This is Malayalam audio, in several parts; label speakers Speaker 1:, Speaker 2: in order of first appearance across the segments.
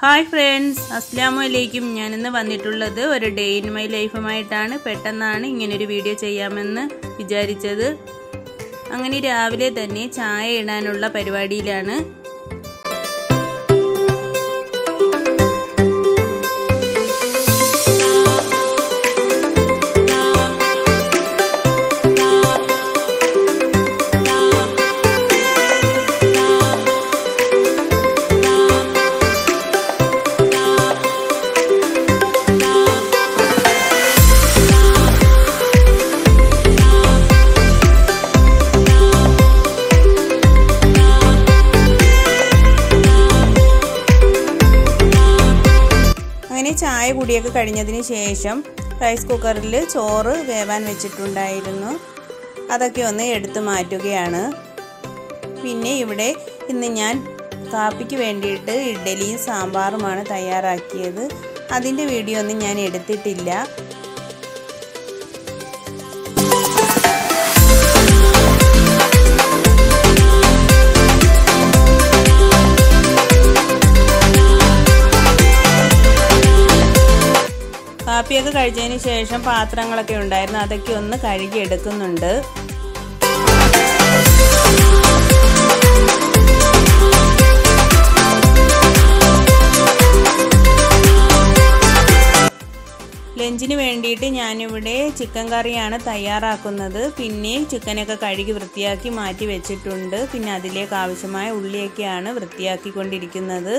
Speaker 1: ഹായ് ഫ്രണ്ട്സ് അസ്സാം വലൈക്കും ഞാനിന്ന് വന്നിട്ടുള്ളത് ഒരു ഡേ ഇൻ മൈ ലൈഫുമായിട്ടാണ് പെട്ടെന്നാണ് ഇങ്ങനൊരു വീഡിയോ ചെയ്യാമെന്ന് വിചാരിച്ചത് അങ്ങനെ രാവിലെ തന്നെ ചായ ഇടാനുള്ള പരിപാടിയിലാണ് അങ്ങനെ ചായ കുടിയൊക്കെ കഴിഞ്ഞതിന് ശേഷം റൈസ് കുക്കറിൽ ചോറ് വേവാൻ വെച്ചിട്ടുണ്ടായിരുന്നു അതൊക്കെ ഒന്ന് എടുത്തു മാറ്റുകയാണ് പിന്നെ ഇവിടെ ഇന്ന് ഞാൻ കാപ്പിക്ക് വേണ്ടിയിട്ട് ഇഡ്ഡലിയും സാമ്പാറുമാണ് തയ്യാറാക്കിയത് അതിൻ്റെ വീഡിയോ ഒന്നും ഞാൻ എടുത്തിട്ടില്ല കാപ്പിയൊക്കെ കഴിച്ചതിന് ശേഷം പാത്രങ്ങളൊക്കെ ഉണ്ടായിരുന്നു അതൊക്കെ ഒന്ന് കഴുകി എടുക്കുന്നുണ്ട് ലഞ്ചിന് വേണ്ടിയിട്ട് ഞാനിവിടെ ചിക്കൻ കറിയാണ് തയ്യാറാക്കുന്നത് പിന്നെ ചിക്കനൊക്കെ കഴുകി വൃത്തിയാക്കി മാറ്റി വെച്ചിട്ടുണ്ട് പിന്നെ അതിലേക്ക് ആവശ്യമായ ഉള്ളിയൊക്കെയാണ് വൃത്തിയാക്കിക്കൊണ്ടിരിക്കുന്നത്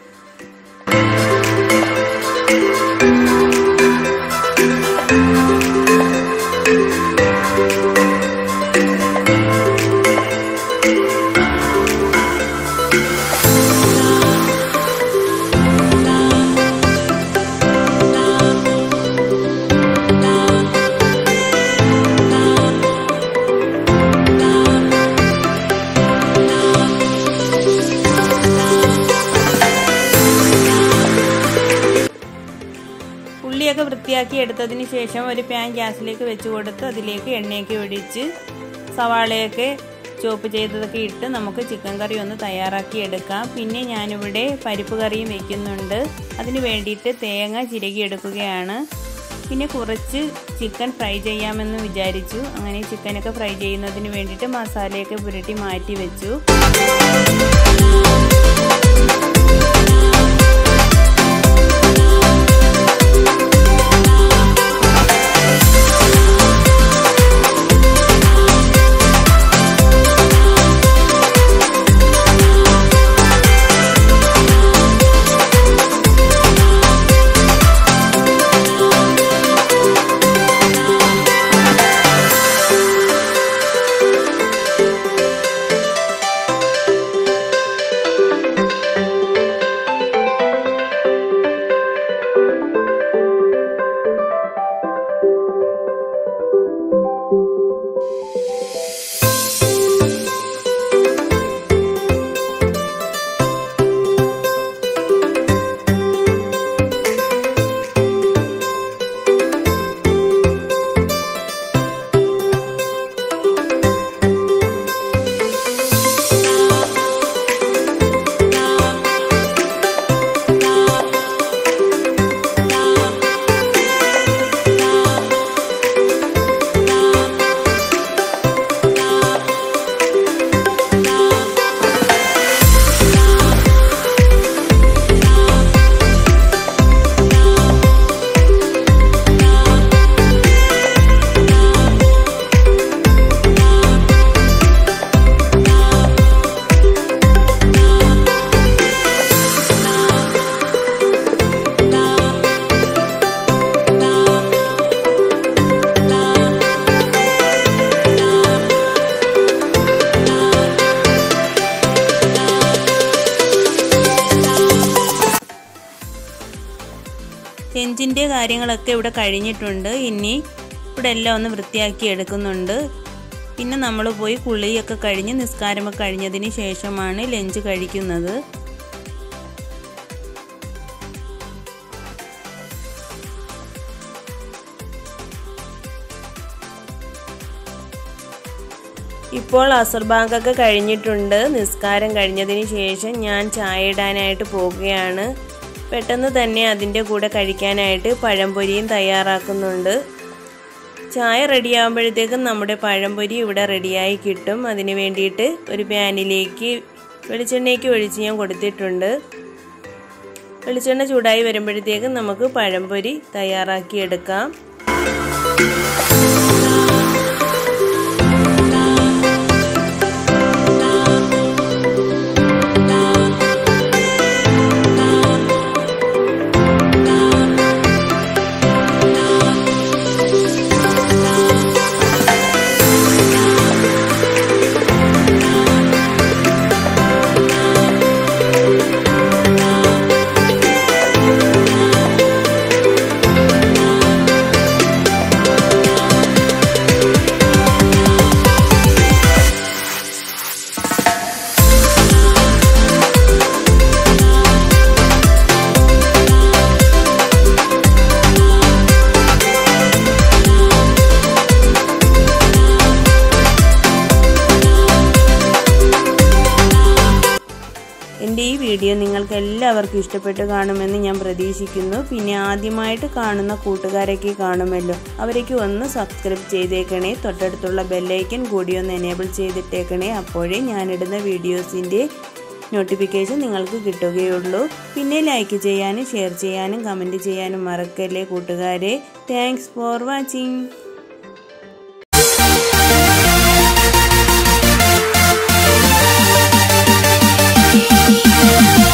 Speaker 1: ഉള്ളിയൊക്കെ വൃത്തിയാക്കി എടുത്തതിന് ശേഷം ഒരു പാൻ ഗ്യാസിലേക്ക് വെച്ച് കൊടുത്ത് അതിലേക്ക് എണ്ണയൊക്കെ ഒഴിച്ച് സവാളയൊക്കെ ചോപ്പ് ചെയ്തതൊക്കെ ഇട്ട് നമുക്ക് ചിക്കൻ കറി ഒന്ന് തയ്യാറാക്കി എടുക്കാം പിന്നെ ഞാനിവിടെ പരിപ്പ് കറിയും വെക്കുന്നുണ്ട് അതിന് വേണ്ടിയിട്ട് തേങ്ങ ചിരകി എടുക്കുകയാണ് പിന്നെ കുറച്ച് ചിക്കൻ ഫ്രൈ ചെയ്യാമെന്ന് വിചാരിച്ചു അങ്ങനെ ചിക്കനൊക്കെ ഫ്രൈ ചെയ്യുന്നതിന് വേണ്ടിയിട്ട് മസാലയൊക്കെ പുരട്ടി മാറ്റി വെച്ചു ചെഞ്ചിൻ്റെ കാര്യങ്ങളൊക്കെ ഇവിടെ കഴിഞ്ഞിട്ടുണ്ട് ഇനി ഇവിടെ എല്ലാം ഒന്ന് വൃത്തിയാക്കി എടുക്കുന്നുണ്ട് പിന്നെ നമ്മൾ പോയി കുളിയൊക്കെ കഴിഞ്ഞ് നിസ്കാരമൊക്കെ കഴിഞ്ഞതിന് ശേഷമാണ് ലഞ്ച് കഴിക്കുന്നത് ഇപ്പോൾ അസർ ബാങ്കൊക്കെ കഴിഞ്ഞിട്ടുണ്ട് നിസ്കാരം കഴിഞ്ഞതിന് ശേഷം ഞാൻ ചായ ഇടാനായിട്ട് പോവുകയാണ് പെട്ടെന്ന് തന്നെ അതിൻ്റെ കൂടെ കഴിക്കാനായിട്ട് പഴംപൊരിയും തയ്യാറാക്കുന്നുണ്ട് ചായ റെഡിയാകുമ്പോഴത്തേക്കും നമ്മുടെ പഴംപൊരി ഇവിടെ റെഡിയായി കിട്ടും അതിന് വേണ്ടിയിട്ട് ഒരു പാനിലേക്ക് വെളിച്ചെണ്ണയ്ക്ക് ഒഴിച്ച് ഞാൻ കൊടുത്തിട്ടുണ്ട് വെളിച്ചെണ്ണ ചൂടായി വരുമ്പോഴത്തേക്കും നമുക്ക് പഴംപൊരി തയ്യാറാക്കി എടുക്കാം എൻ്റെ ഈ വീഡിയോ നിങ്ങൾക്ക് എല്ലാവർക്കും ഇഷ്ടപ്പെട്ട് കാണുമെന്ന് ഞാൻ പ്രതീക്ഷിക്കുന്നു പിന്നെ ആദ്യമായിട്ട് കാണുന്ന കൂട്ടുകാരൊക്കെ കാണുമല്ലോ അവരേക്ക് ഒന്ന് സബ്സ്ക്രൈബ് ചെയ്തേക്കണേ തൊട്ടടുത്തുള്ള ബെല്ലൈക്കൻ കൂടി ഒന്ന് എനേബിൾ ചെയ്തിട്ടേക്കണേ അപ്പോഴേ ഞാനിടുന്ന വീഡിയോസിൻ്റെ നോട്ടിഫിക്കേഷൻ നിങ്ങൾക്ക് കിട്ടുകയുള്ളൂ പിന്നെ ലൈക്ക് ചെയ്യാനും ഷെയർ ചെയ്യാനും കമൻറ്റ് ചെയ്യാനും മറക്കല്ലേ കൂട്ടുകാരെ thanks for watching
Speaker 2: Thank you.